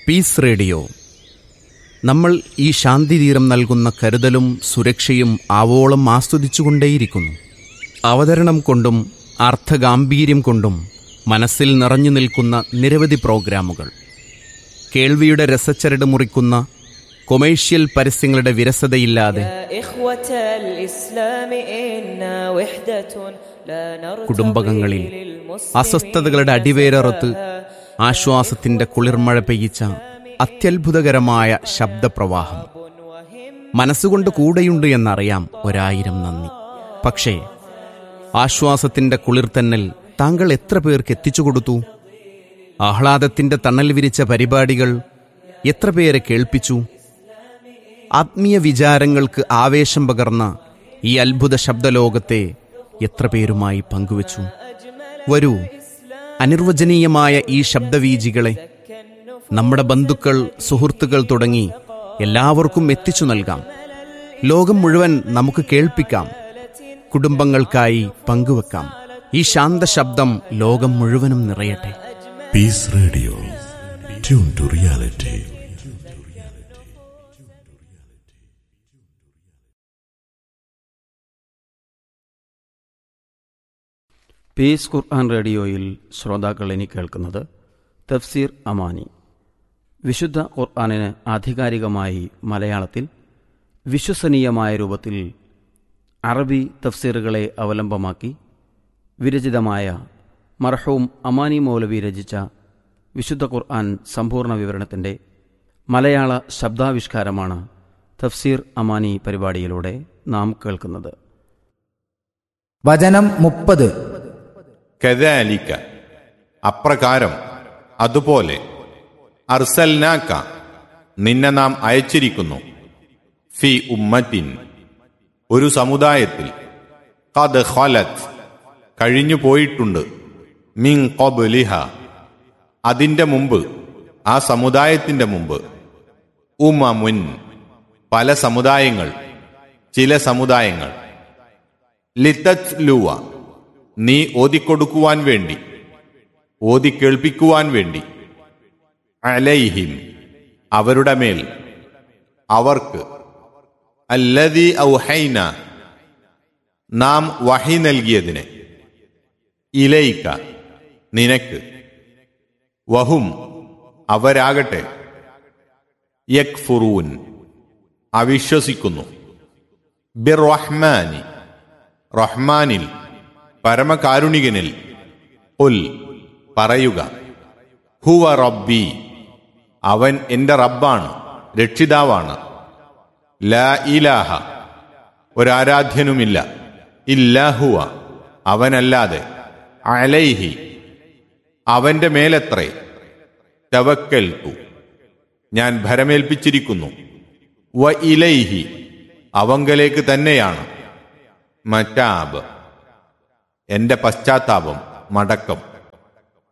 Piece radio നമ്മൾ ഈ ശാന്തിതീരം നൽകുന്ന കരുതലും സുരക്ഷയും ആവോളം ആസ്വദിച്ചുകൊണ്ടേയിരിക്കുന്നു അവതരണം കൊണ്ടും അർത്ഥഗാംഭീര്യം കൊണ്ടും മനസ്സിൽ നിറഞ്ഞു നിൽക്കുന്ന നിരവധി പ്രോഗ്രാമുകൾ കേൾവിയുടെ രസച്ചരട് മുറിക്കുന്ന കൊമേഴ്ഷ്യൽ പരസ്യങ്ങളുടെ വിരസതയില്ലാതെ يا إخوة الإسلام إنا وحدة لا نرتضي കുടുംബകങ്ങളിൽ للمسلمين അസ്വസ്ഥതകളുടെ അടിവേരറുത്ത് ആശ്വാസത്തിന്റെ കുളിർമഴ പെയ്യിച്ച അത്യത്ഭുതകരമായ ശബ്ദപ്രവാഹം മനസ്സുകൊണ്ട് കൂടെയുണ്ട് എന്നറിയാം ഒരായിരം നന്ദി പക്ഷേ ആശ്വാസത്തിന്റെ കുളിർത്തന്നൽ താങ്കൾ എത്ര പേർക്ക് എത്തിച്ചു കൊടുത്തു ആഹ്ലാദത്തിന്റെ തണൽ വിരിച്ച പരിപാടികൾ എത്ര പേരെ കേൾപ്പിച്ചു ആത്മീയ വിചാരങ്ങൾക്ക് ആവേശം പകർന്ന ഈ അത്ഭുത ശബ്ദലോകത്തെ എത്ര പേരുമായി പങ്കുവച്ചു വരൂ അനിർവചനീയമായ ഈ ശബ്ദവീജികളെ നമ്മുടെ ബന്ധുക്കൾ സുഹൃത്തുക്കൾ തുടങ്ങി എല്ലാവർക്കും എത്തിച്ചു നൽകാം ലോകം മുഴുവൻ നമുക്ക് കേൾപ്പിക്കാം കുടുംബങ്ങൾക്കായി പങ്കുവെക്കാം ഈ ശാന്ത ശബ്ദം ലോകം മുഴുവനും നിറയട്ടെ Peace Radio. Tune to reality. Peace ഖുർആൻ റേഡിയോയിൽ ശ്രോതാക്കൾ ഇനി കേൾക്കുന്നത് തഫ്സീർ അമാനി വിശുദ്ധ ഖുർആാനിന് ആധികാരികമായി മലയാളത്തിൽ വിശ്വസനീയമായ രൂപത്തിൽ അറബി തഫ്സീറുകളെ അവലംബമാക്കി വിരചിതമായ മർഹൂം അമാനി മൗലവി രചിച്ച വിശുദ്ധ ഖുർആൻ സമ്പൂർണ്ണ വിവരണത്തിൻ്റെ മലയാള ശബ്ദാവിഷ്കാരമാണ് തഫ്സീർ അമാനി പരിപാടിയിലൂടെ നാം കേൾക്കുന്നത് വചനം മുപ്പത് കദാലിക്ക അപ്രകാരം അതുപോലെ അർസൽനാക്ക നിന്നെ നാം അയച്ചിരിക്കുന്നു ഫി ഉമ്മത്തിൻ ഒരു സമുദായത്തിൽ കത് ഖലത്ത് കഴിഞ്ഞു പോയിട്ടുണ്ട് മിൻ ഖബ്ലിഹ അതിന്റെ മുമ്പ് ആ സമുദായത്തിന്റെ മുമ്പ് ഉമമുൻ പല സമുദായങ്ങൾ ചില സമുദായങ്ങൾ ലിത്തത്ലുവ നീ ഓതിക്കൊടുക്കുവാൻ വേണ്ടി ഓതിക്കേൾപ്പിക്കുവാൻ വേണ്ടി അലൈഹിം അവരുടെ മേൽ അവർക്ക് അല്ലതി ഔഹൈന നാം വഹി നൽകിയതിനെ ഇലയിക്ക നിനക്ക് വഹും അവരാകട്ടെ യക്ഫുറൂൻ അവിശ്വസിക്കുന്നു ബിർറഹ്മാനി റഹ്മാനിൽ പരമകാരുണികനിൽ ഉൽ പറയുക ഹുവ റബ്ബി അവൻ എന്റെ റബ്ബാണ് രക്ഷിതാവാണ് ലാ ഇലാഹ ഒരാരാധ്യനുമില്ല ഇല്ലാഹുവ അവനല്ലാതെ അലൈഹി അവന്റെ മേലെത്രേ തവക്കൽത്തു ഞാൻ ഭരമേൽപ്പിച്ചിരിക്കുന്നു വ ഇലൈഹി അവങ്കലേക്ക് തന്നെയാണ് മറ്റാബ് എന്റെ പശ്ചാത്താപം മടക്കം